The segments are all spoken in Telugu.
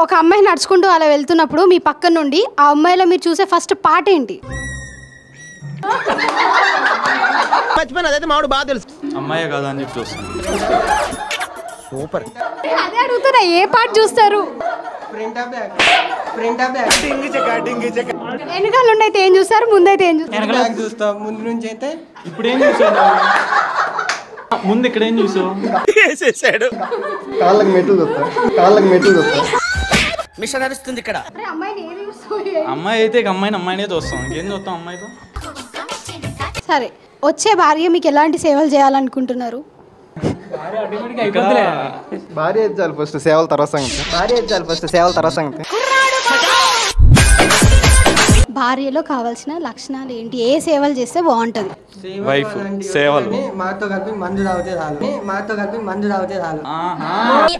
ఒక అమ్మాయి నడుచుకుంటూ అలా వెళ్తున్నప్పుడు మీ పక్కన నుండి ఆ అమ్మాయిలో మీరు చూసే ఫస్ట్ పాట ఏంటి మర్చిపోయిన అదైతే మామిడి బాగా తెలుసు అమ్మాయే కాదా అని చెప్పి చూస్తాను సూపర్ అదే అడుగుతున్నా ఏ పాట చూస్తారు వెనకాల నుండి అయితే ఏం చూస్తారు ముందైతే ఏం చూస్తారు చూస్తాం ముందు నుంచి అయితే ఇప్పుడు ఏం చూసావు ముందు ఇక్కడ ఏం చూసావు వేసేసాడు కాళ్ళకి మెట్లు చూస్తా కాళ్ళకి మెట్లు చూస్తా మిషన్ నడుస్తుంది ఇక్కడ అరే అమ్మాయిని ఏది చూస్తావు? అమ్మాయి అయితే ఇక అమ్మాయిని అమ్మాయినే చూస్తాం ఇంకేం చూస్తాం అమ్మాయితో సరే వచ్చే భార్య మీకు ఎలాంటి సేవలు చేయాలనుకుంటున్నారు ఇక్కడ భార్య చాలు ఫస్ట్ సేవల తర్వాత సంగతి భార్య చాలు ఫస్ట్ సేవల తర్వాత సంగతి భార్యలో కావాల్సిన లక్షణాలు ఏంటి ఏ సేవలు చేస్తే బాగుంటుంది వైఫ్ సేవలు మాతో కలిపి మందు తాగితే చాలు మాతో కలిపి మందు తాగితే చాలు ఆహా.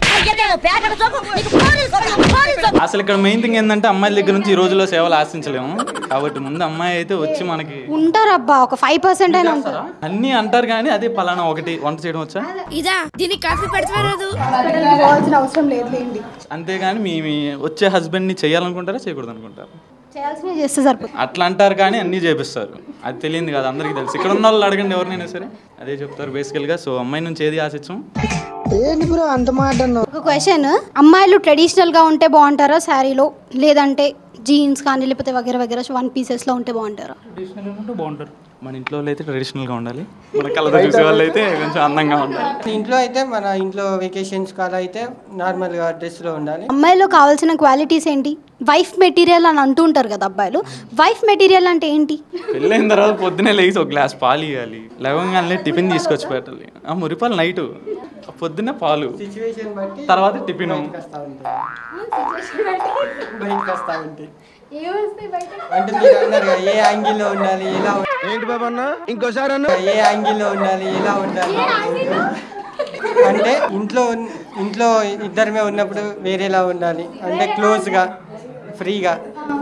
అసలు ఇక్కడ మెయిన్ థింగ్ ఏంటంటే అమ్మాయిల దగ్గర నుంచి ఈ రోజుల్లో సేవలు ఆశించలేము కాబట్టి ముందు అమ్మాయి అయితే వచ్చి మనకి ఉంటారు అబ్బా ఒక ఫైవ్ పర్సెంట్ అయినా ఉంటారు అన్నీ అంటారు కానీ అదే పలానా ఒకటి వంట చేయడం వచ్చా ఇదా దీనికి కాఫీ పెడితే రాదు పోవాల్సిన అవసరం లేదు లేండి అంతేగాని మీ మీ వచ్చే హస్బెండ్ని చేయాలనుకుంటారా చేయకూడదు అనుకుంటారు చేయాల్సినవి చేస్తే సరిపోతుంది అట్లా అంటారు కానీ అన్నీ చేపిస్తారు అది తెలియదు కదా అందరికీ తెలుసు ఇక్కడ ఉన్న వాళ్ళు అడగండి ఎవరినైనా సరే అదే చెప్తారు బేసికల్గా సో అమ్మాయి నుంచి ఏది ఆశించం ఏంటి బ్రో అంత మాట అన్నావు ఒక క్వశ్చన్ అమ్మాయిలు ట్రెడిషనల్గా ఉంటే బాగుంటారా శారీలో లేదంటే జీన్స్ కానీ లేకపోతే వగేర వగేర వన్ పీసెస్లో ఉంటే బాగుంటారా ట్రెడిషనల్గా ఉంటే బాగుంటారు మన ఇంట్లో వాళ్ళు అయితే ట్రెడిషనల్గా ఉండాలి మన కళ్ళతో చూసే వాళ్ళు అయితే కొంచెం అందంగా ఉండాలి ఇంట్లో అయితే మన ఇంట్లో వెకేషన్స్ కాల అయితే నార్మల్గా డ్రెస్లో ఉండాలి అమ్మాయిలో కావాల్సిన క్వాలిటీస్ ఏంటి వైఫ్ మెటీరియల్ అని అంటూ ఉంటారు కదా అబ్బాయిలు వైఫ్ మెటీరియల్ అంటే ఏంటి పెళ్ళైన తర్వాత పొద్దునే లేచి ఒక గ్లాస్ పాలు ఇవ్వాలి లేవగానే టిఫిన్ తీసుకొచ్చి పెట్టాలి ఆ మురిపాలు నైట్ పొద్దున్నే పాలు సిచ్యువేషన్ బట్టి తర్వాత టిఫిన్ వస్తూ ఉంటాయి బయటకు వస్తూ ఉంటాయి అంటే మీరు అన్నారు కదా ఏ యాంగిల్లో ఉండాలి ఎలా ఉండాలి, ఏంటి బాబా అన్న ఇంకోసారి అన్న ఏ యాంగిల్లో ఉండాలి ఎలా ఉండాలి అంటే ఇంట్లో ఉన్- ఇంట్లో ఇద్దరమే ఉన్నప్పుడు వేరేలా ఉండాలి అంటే క్లోజ్గా ఫ్రీగా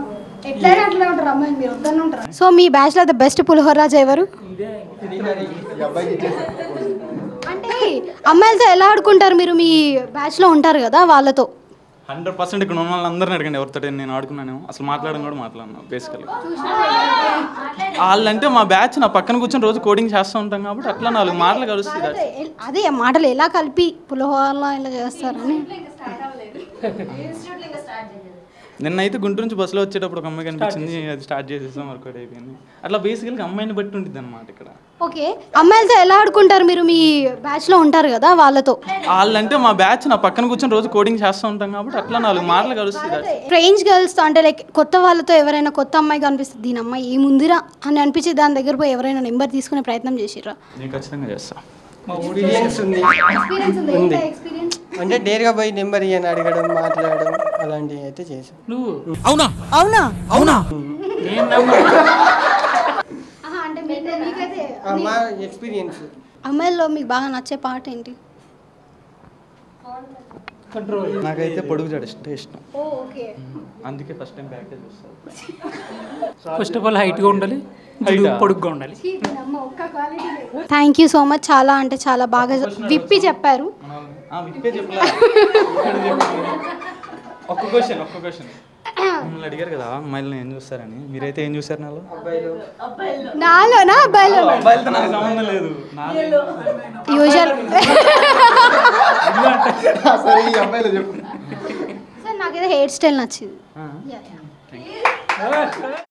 సో మీ బ్యాచ్ లో ద బెస్ట్ పులిహోరాజ్ ఎవరు అంటే అమ్మాయిలతో ఎలా ఆడుకుంటారు మీరు మీ బ్యాచ్ లో ఉంటారు కదా వాళ్ళతో హండ్రెడ్ పర్సెంట్ ఇక్కడ ఉన్న వాళ్ళందరినీ అడగండి ఎవరితో నేను ఆడుకున్నాను అసలు మాట్లాడడం కూడా మాట్లాడినా బేసికల్గా వాళ్ళంటే మా బ్యాచ్ నా పక్కన కూర్చొని రోజు కోడింగ్ చేస్తూ ఉంటాం కాబట్టి అట్లా నాలుగు మాటలు కలుస్తుంది అదే- అదే మాటలు ఎలా కలిపి పులిహోరలో ఇలా చేస్తారని నిన్నైతే గుంటూరు నుంచి బస్సులో వచ్చేటప్పుడు ఒక అమ్మాయి కనిపించింది అది స్టార్ట్ చేసేసాం వర్కౌట్ అయిపోయింది అట్లా బేసికల్గా అమ్మాయిని బట్టి ఉంటుంది అనమాట ఇక్కడ ఓకే అమ్మాయిలతో ఎలా ఆడుకుంటారు మీరు మీ బ్యాచ్ లో ఉంటారు కదా వాళ్ళతో వాళ్ళంటే మా బ్యాచ్ నా పక్కన కూర్చొని రోజు కోడింగ్ చేస్తూ ఉంటాం కాబట్టి అట్లా నాలుగు మాటలు కలుస్తుంది ట్రైన్స్ గర్ల్స్ తో అంటే లైక్ కొత్త వాళ్ళతో ఎవరైనా కొత్త అమ్మాయి కనిపిస్తుంది దీని అమ్మాయి ఏముందిరా అని అనిపించి దాని దగ్గర పోయి ఎవరైనా నెంబర్ తీసుకునే ప్రయత్నం చేసిరా నేను ఖచ్చితంగా చేస్తా ఎక్స్పీరియన్స్ ఉంది ఉంది అంటే డేర్గా పోయి నెంబర్ ఇయ్యని అడగడం మాట్లాడడం అలాంటివి అయితే చేసాం అవునా అవునా అవునా అంటే మీకైతే ఆ, మా ఎక్స్పీరియన్స్ అమ్మాయిల్లో మీకు బాగా నచ్చే పాట ఏంటి నాకైతే పొడుగు జడ ఇష్టం ఇష్టం ఓకే అందుకే ఫస్ట్ టైం ప్యాకేజ్ వస్తాను ఫస్ట్ ఆఫ్ ఆల్ హైట్గా ఉండాలి జుట్టు పొడుగ్గా ఉండాలి థ్యాంక్ యూ సో మచ్ చాలా అంటే చాలా బాగా విప్పి చెప్పారు విప్పే చెప్పలే ఒక్క క్వశ్చన్ ఒక్క క్వశ్చన్ మిమ్మల్ని అడిగారు కదా అమ్మాయిలను ఏం చూస్తారని మీరైతే ఏం చూసారు నాలో నాలోనా అబ్బాయిలో అబ్బాయిలతో నాకు సంబంధం లేదు నాలో యూజువల్ సరే ఈ అమ్మాయిలో చెప్పు సార్ నాకైతే హెయిర్ స్టైల్ నచ్చింది ఆ. Yeah, yeah.